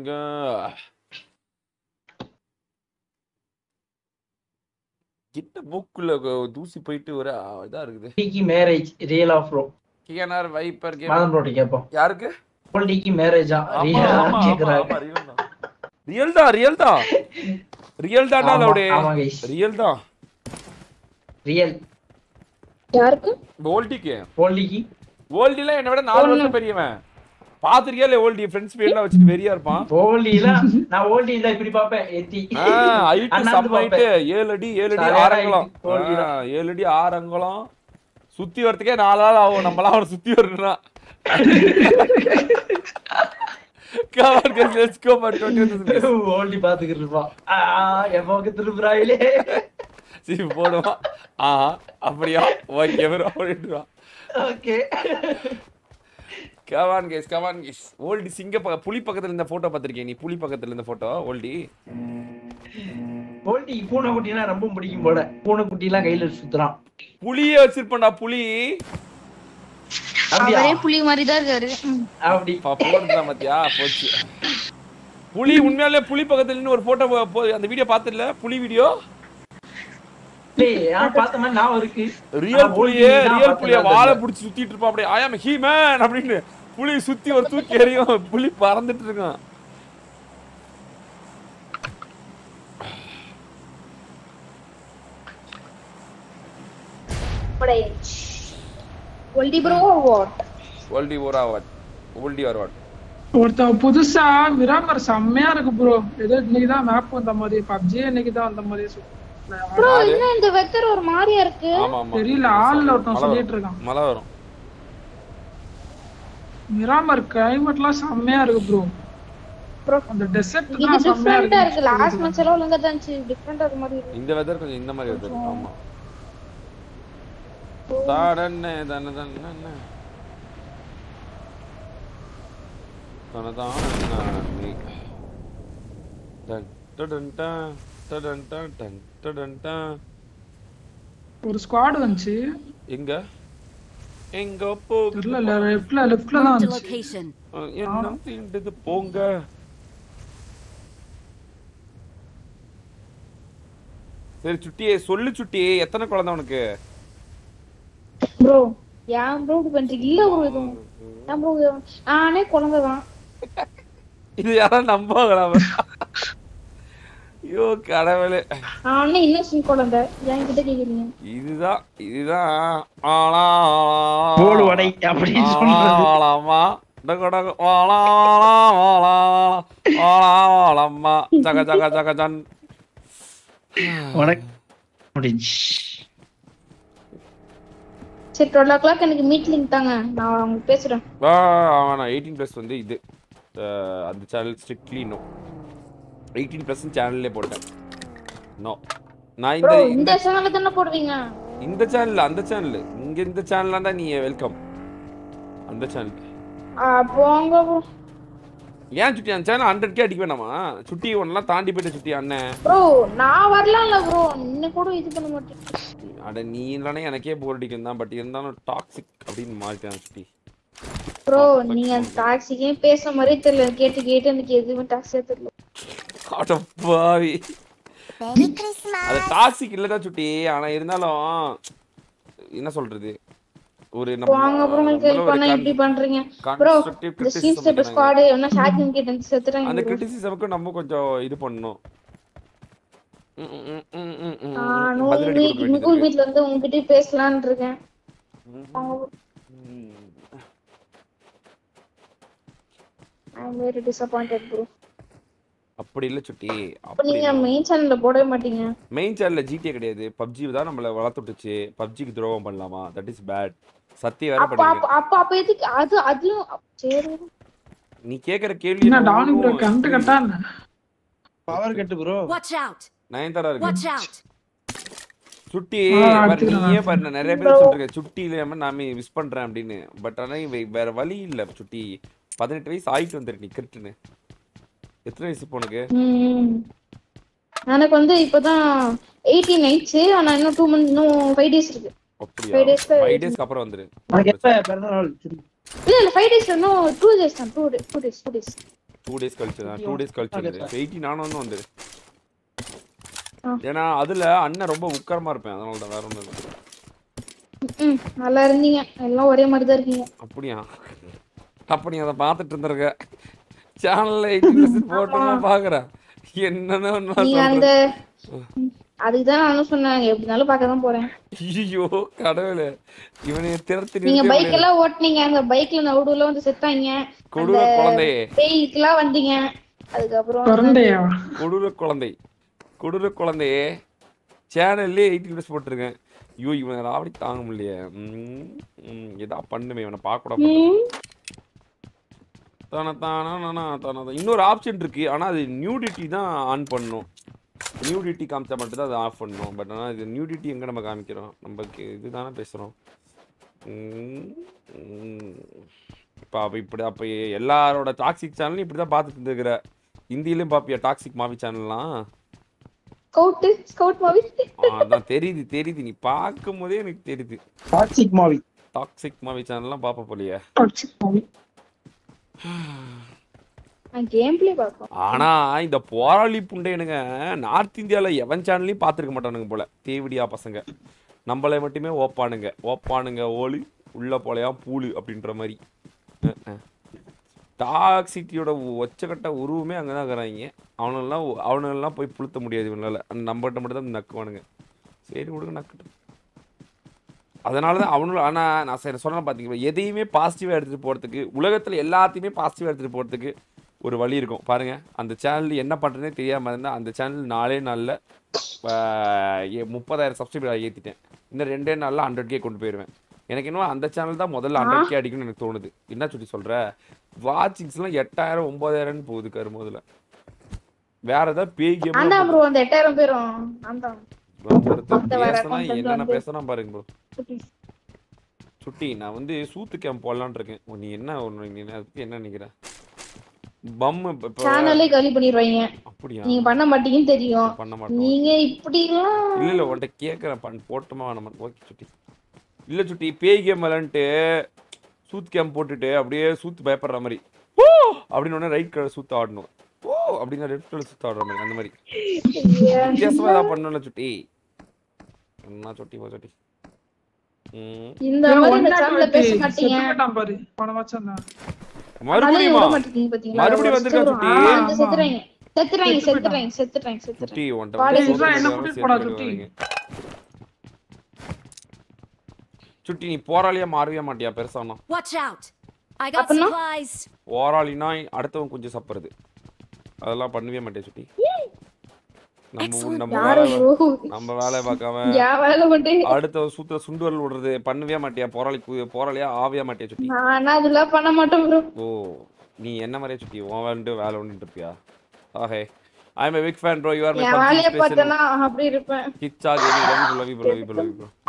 எங்க கிட்ட மூக்குள்ள க- தூசி போயிட்டு ஒரு ஆ, இதா இருக்குது டிக்கு மேரேஜ் ரியல் ஆஃப் ப்ரோ கிகனார் வைப்பர் கேம் மாதம் ப்ரோட்டி கேட்போம் யாருக்கு டிக்கு மேரேஜா ஆமா ரியல் ஆமா கேக்குறாங்க ரியல் தான் ரியல் தான் ரியல் தான்டா ஆமா, லவுடே ஆமா guys. ரியல் தான் ரியல் யாருக்கு ஓல்டிக்கு போல்டிக்கு ஓல்டில என்ன விட நாலு வருஷம் பெரியவன் பாத்திருக்கியா இல்ல ஓல்டி ஃப்ரெண்ட்ஸ் பேர்லாம் வச்சுட்டு வெறியா இருப்பான் போல்டில நான் ஓல்டில இப்படி பாப்பேன் எத்தி ஹைட் அண்ணாந்து செம்ம height. பாப்பேன். ஏழு அடி ஏழு அடி சரியான ஆறு அங்குலம் height, ஓல்டி ஆ, ஏழு அடி ஆறு அங்குலம் சுத்தி வரதுக்கே நாலு நாள் ஆகும் நம்மளாம் அவனை சுத்தி வரணும்னா Come on, guys, let's go for 20 minutes. ஓல்டி பாத்துக்கிட்டு இருப்பான் ஆ, எப்ப பக்கம் திருப்புறாயிலே சரி போடுவான் ஆ அப்படியா ஓகே ப்ரோ அப்படின்றான் ஓகே கவான் கேஸ் கவான் கேஸ் ஓல்டி சிங்க பக்க புலி பக்கத்துல இருந்த போட்டோ பார்த்திருக்கேன் நீ புலி பக்கத்துல இருந்த போட்டோ ஓல்டி போல்டி பூனை குட்டினா ரொம்ப பிடிக்கும் போல பூனை குட்டி எல்லாம் கையில சுத்துறான் புலியே வச்சிருப்பேன்டா புலி அப்படியா அவரே புலி மாதிரி தான் இருக்காரு ம். அப்படி பா, போடுறா மத்தியா போச்சு புலி உண்மையாலே புலி பக்கத்துல நின்னு ஒரு போட்டோ அந்த வீடியோ பாத்துல புலி வீடியோ டேய் நான் பார்த்த மாதிரி நான் இருக்கு ரியல் ஆ, புலியே ஓல்டி தான் ரியல் புலிய பார்த்தேன் வாழை புடிச்சு சுத்திட்டு இருப்பான் அப்படியே ஐ அம் ஹீ மேன் அப்படின்னு புலி சுத்தி ஒரு தூக்கி எறியும் புலி பறந்துட்டு இருக்கான் ஒல்டி ப்ரோ வாட் ஓல்டி ஓரா வாட் ஓல்டி ஆர் வாட் ஒருத்தன் புதுசா மிராமர் செம்மையா இருக்கு ப்ரோ ஏதோ இன்னைக்கு தான் மேப் வந்த மாதிரி பப்ஜி இன்னைக்கு தான் வந்த மாதிரி சொல்லு. ப்ரோ என்ன இந்த வெதர் ஒரு மாதிரியா இருக்கு ஆமா ஆமா தெரியல ஆள்ல ஒருத்தன் மழை சொல்லிட்டு வரும். இருக்கான் மழை வரும் மிராமர் கிளைமேட்லாம் செம்மையா இருக்கு ப்ரோ ப்ரோ அந்த டெசர்ட் இது தான் செம்மையா டிஃபரெண்டா இருக்கு இருக்கு லாஸ்ட் மேட்ச் எல்லாம் ஒழுங்கா தான் இருந்துச்சு டிஃபரெண்டா இருக்க மாதிரி இருக்கு இந்த வெதர் கொஞ்சம் இந்த மாதிரி வெதர் ஆமா தாடன்னே தன தன்னே தனதானே டன் டடன் டன் டடன் டன் டன் டடன் டன் ஒரு ஸ்குவாட் வந்துச்சு எங்க எங்க போ தெரியல லெஃப்ட்ல லெஃப்ட்ல தான் Marked a வந்துச்சு location. என்ன தீண்டது போங்க சரி சுட்டியே சொல்லு சுட்டியே எத்தனை குழந்தை உனக்கு ப்ரோ ஏன் ப்ரோ இப்படி பண்றீங்க இல்ல ப்ரோ எதுவும் ஏன் ப்ரோ நானே குழந்தை தான் இது யாரும் நம்புவாங்களா ஐயோ கடவுளே நானே இன்னசென்ட் குழந்தை என்கிட்ட கேக்குறீங்க இதுதான் இதுதான் ஆளா போடு வடை அப்படின்னு சொல்றது ஆளாமா டகடக ஆளா ஆளா ஆளா ஆளா ஆளம்மா ஜக ஜக ஜக ஜன் உனக்கு முடிஞ்சு சரி டுவெல் ஓ கிளாக் எனக்கு மீட்டிங் தாங்க நான் உங்களுக்கு பேசுறேன் அவன் எயிட்டீன் ப்ளஸ் வந்து இது அஹ், அந்த channel strictly no eighteen plus சேனல்லே போட்டேன் நோ நான் ப்ரோ இந்த இந்த சேனல்ல தானே போடுவீங்க இந்த சேனல் அந்த சேனல் இங்க இந்த சேனல்ல தான் நீ வெல்கம் அந்த சேனல் ஆ, போங்க ப்ரோ ஏன் சுட்டி அந்த சேனல் ஹண்ட்ரட் கே அடிக்க வேணாமா சுட்டி ஒன்னெல்லாம் தாண்டி போயிட்ட சுட்டி அண்ணன் ப்ரோ நான் வரலாம்ல ப்ரோ இன்னும் கூட இது பண்ண மாட்டேன் அட நீ இல்லைன்னா எனக்கே போர் அடிக்கும் தான் பட் இருந்தாலும் டாக்ஸிக் அப்படின்னு மாறிட்டேன் சுட்டி ப்ரோ நீங்க அந்த டாக்ஸிக்கே பேசுற மாதிரியே தெரியல கேட்டு கேட்டு எனக்கு எதுவுமே டாக்ஸியா தெரியல அட பாவி அது டாக்ஸிக் இல்லதான் சுட்டி ஆனா இருந்தாலும் என்ன சொல்றது ஒரு வாங்க ப்ரோ உங்களுக்கு ஹெல்ப் பண்ணா இப்படி பண்றீங்க ப்ரோ constructive இந்த criticism சீன் ஸ்டெப் பண்ணாங்க. ஸ்குவாட் என்ன ஷாக்கிங் கிட்ட இருந்து அந்த செத்துறாங்க bro. கிரிட்டிசிசமுக்கு நம்ம கொஞ்சம் இது பண்ணணும் ம், ம், ம், ம், ம், ம், நானும் பதிலடி கொடுக்க வீட்- வேண்டியது முகுல் வீட்ல இருந்து உங்ககிட்ட பேசலாம்னு இருக்கேன் I am very disappointed bro அப்படி இல்ல சுட்டி அப்ப அப்படி நீங்க மெயின் சேனல்ல போடவே மாட்டீங்க மெயின் சேனல்ல ஜிடிஏ கிடையாது பப்ஜி தான் நம்மள வளர்த்துட்டுச்சு பப்ஜிக்கு துரோகம் பண்ணலாமா தட் இஸ் பேட் சத்திய வேற அப்ப பண்ணுங்க அப்ப அப்ப அப்ப எதுக்கு அது அதுலயும் சரி நீ கேக்குற கேள்வி என்ன டானி ப்ரோ கண்டு கட்டா என்ன power cut bro Watch out! Nayanthara Watch இருக்கு out! சுட்டி ஆ, பாரு, எடுத்துக்கிறேன் நீயே பாரு நான் நிறைய பேர் சொல்றேன் சுட்டி இல்லாம நாம மிஸ் பண்றேன் அப்படின்னு பட் ஆனா இவ- வேற வழி இல்ல சுட்டி பதினெட்டு வயசு ஆயிட்டு வந்துருக்கு நீ கிரிட்டுன்னு எத்தனை வயசு இப்போ உனக்கு ம். எனக்கு வந்து இப்பதான் எயிட்டீன் ஆயிடுச்சு ஆனா இன்னும் டூ மந்த் இன்னும் ஃபைவ் டேஸ் இருக்கு அப்படியா Five days தான் ஃபைவ் டேஸ்க்கு அப்புறம் வந்துரு உனக்கு எப்ப பிறந்த நாள் இல்ல இல்ல ஃபைவ் டேஸ் இன்னும் டூ டேஸ் தான் two day two days two days two days கழிச்சு தான் டூ டேஸ் கழிச்சு Okay, வந்துரு எயிட்டி நானும் வந்து வந்துரு ஆ. ஏன்னா அதுல அண்ணன் ரொம்ப உக்கரமா இருப்பேன் அதனால தான் வேற ஒண்ணு இல்லை ம் நல்லா இருந்தீங்க எல்லாம் ஒரே மாதிரி தான் இருக்கீங்க அப்படியா அப்ப நீ அதை பார்த்துட்டு இருந்திருக்க சேனல்ல எயிட்டி பர்சன்ட் போட்டோம்லாம் பாக்குறேன் என்னன்னு நீங்க அந்த ம், அதுக்கு தான் நானும் சொன்னேன் எப்படினாலும் பார்க்க தான் போறேன் ஐயோ கடவுளே இவனை திறத்து நீங்க நிறுத்தவே பைக் முடியாது. எல்லாம் ஓட்டுனீங்க அந்த பைக்ல நடுவுல வந்து செத்தாங்க கொடூர குழந்தையே பேய்க்கெல்லாம் வந்தீங்க அதுக்கப்புறம் குழந்தையா கொடூர குழந்தை கொடூர குழந்தையே சேனல்லே எயிட்டி வீடியோஸ் போட்டிருக்கேன் ஐயோ இவன் ராவடி தாங்க முடியலையே ம், ம், ஏதா பண்ணுமே இவனை பார்க்க கூட ம், தானே தானே தானே தானே இன்னொரு ஆப்ஷன் இருக்கு ஆனா அது நியூடிட்டி தான் ஆன் பண்ணணும் நியூடிட்டி காமிச்சா மட்டும் தான் அதை ஆஃப் பண்ணணும் பட் ஆனால் இது நியூடிட்டி எங்க நம்ம காமிக்கிறோம் நம்ம இதுதானே பேசுறோம் இப்போ அப்போ இப்படி அப்போ எல்லாரோட டாக்ஸிக் சேனலும் இப்படி தான் பார்த்துட்டு இருந்துக்கிற ஹிந்திலையும் பாப்பியா டாக்ஸிக் மாவி சேனல்லாம் ஸ்கவுட் ஸ்கவுட் மாவி அதான் தெரியுது தெரியுது நீ பார்க்கும் போதே எனக்கு தெரியுது டாக்ஸிக் மாவி டாக்ஸிக் மாவி சேனல்லாம் பார்ப்ப போலியே Toxic movie. நான் கேம் பிளே பார்ப்போம் ஆனா இந்த போராளி புண்டையனுங்க நார்த் இந்தியால எவன் சேனல்லையும் பார்த்துருக்க மாட்டானுங்க போல தேவிடியா பசங்க நம்மளை மட்டுமே ஓப்பானுங்க ஓப்பானுங்க ஓலு உள்ள போலையா பூலு அப்படின்ற மாதிரி டாக்ஸிட்டியோட ஒச்சக்கட்ட உருவமே அங்கதான் இருக்கிறாங்க அவனெல்லாம் அவனெல்லாம் போய் புளுத்த முடியாது இவனால நம்மகிட்ட மட்டும் தான் நக்குவானுங்க சரி விடுங்க நக்கட்டும் அதனால தான் அவனும் ஆனால் நான் சரி சொன்னேன் பார்த்தீங்களா எதையுமே பாசிட்டிவாக எடுத்துகிட்டு போகிறதுக்கு உலகத்தில் எல்லாத்தையுமே பாசிட்டிவாக எடுத்துகிட்டு போகிறதுக்கு ஒரு வழி இருக்கும் பாருங்க அந்த சேனல் என்ன பண்ணுறதுனே தெரியாமல் இருந்தால் அந்த சேனல் நாலே நாளில் முப்பதாயிரம் சப்ஸ்கிரைபர் ஏற்றிட்டேன் இன்னும் ரெண்டே நாளில் ஹண்ட்ரட் கே கொண்டு போயிடுவேன் எனக்கு இன்னும் அந்த சேனல் தான் முதல்ல ஹண்ட்ரட் கே அடிக்கணும்னு எனக்கு தோணுது என்ன சொல்லி சொல்கிற வாட்சிங்ஸ்லாம் எட்டாயிரம் ஒம்பதாயிரம்னு போகுது கரு முதல்ல வேற ஏதாவது பேய் அந்த கேம் ப்ரோ அந்த எட்டாயிரம் பேரும் அந்த அந்த வர பேசினா content என்னென்ன வந்து- பேசினா பாருங்க ப்ரோ சுட்டி நான் வந்து சூத்து கேம்ப் போடலான்னு இருக்கேன் ஓ, நீ என்ன ஒண்ணு நீ அதை பத்தி என்ன நினைக்கிற பம் இப்போ சேனலே காலி பண்ணிடுவாங்க அப்படியா நீங்க பண்ண மாட்டீங்கன்னு தெரியும் பண்ண மாட்டோம் நீங்க இப்படிலாம் இல்ல இல்ல உன்கிட்ட கேட்கறேன் பண் போட்டுமா வேணாமா ஓகே சுட்டி இல்ல சுட்டி பேய் கேம் விளாண்டுட்டு சூத் கேம் போட்டுட்டு அப்படியே சூத்து பயப்படுற மாதிரி ஓ அப்படின்னு உடனே ரைட் கலர் சூத்து ஆடணும் ஓ அப்படின்னு ரெட் கலர் சூத்து ஆடுற மாதிரி அந்த மாதிரி வித்தியாசமா ஏதாவது பண்ணணும்ல சுட்டி என்ன சுட்டி போ சுட்டி ம் இந்த ஏன் மாதிரி இந்த one சேனல்ல not பேச twenty? மாட்டீங்க செத்துக்கிட்டான் பாரு போன வருஷம் தான் அதனால மறுபடியுமா விட மாட்டீங்க பாத்தீங்களா மறுபடியும் ஒரு வந்திருக்கா வருஷம் சுட்டி? ஆ, வந்து செத்துறாங்க செத்துறாங்க செத்து செத்துறாங்க செத்துறாங்க செத்துறாங்க சுட்டி பாரு, உன்ட்ட இதுதான் என்ன வந்து கூட்டிட்டு சேர்த்து போடா, விட்டு சுட்டி. வரீங்க. சுட்டி நீ போராளியா மாறவே மாட்டியா பெருசானா Watch out! I got Apna? supplies. போராளினா அடுத்தவன் கொஞ்சம் சப்புறது அதெல்லாம் பண்ணவே மாட்டேன் சுட்டி நம்ம ஊ- Excellent. நம்ம யாரு வேலை bro? நம்ம வேலையை பார்க்காம என் வேலை மட்டும் அடுத்த சூத்துல சுண்டு வரல் விடுறது பண்ணவே மாட்டியா போராளி கு- போராளியா ஆவியா மாட்டியா சுட்டி நான் அதெல்லாம் பண்ண மாட்டேன் ப்ரோ ஓ நீ என்ன மாதிரியே சுட்டி உன் வேலை வேலை ஒன்று இருப்பியா ஆஹே I am a big fan bro you are my என் வேலையை PUBG special பார்த்தேன்னா அப்படி இருப்பேன் Kichcha gaming love you love you love you love you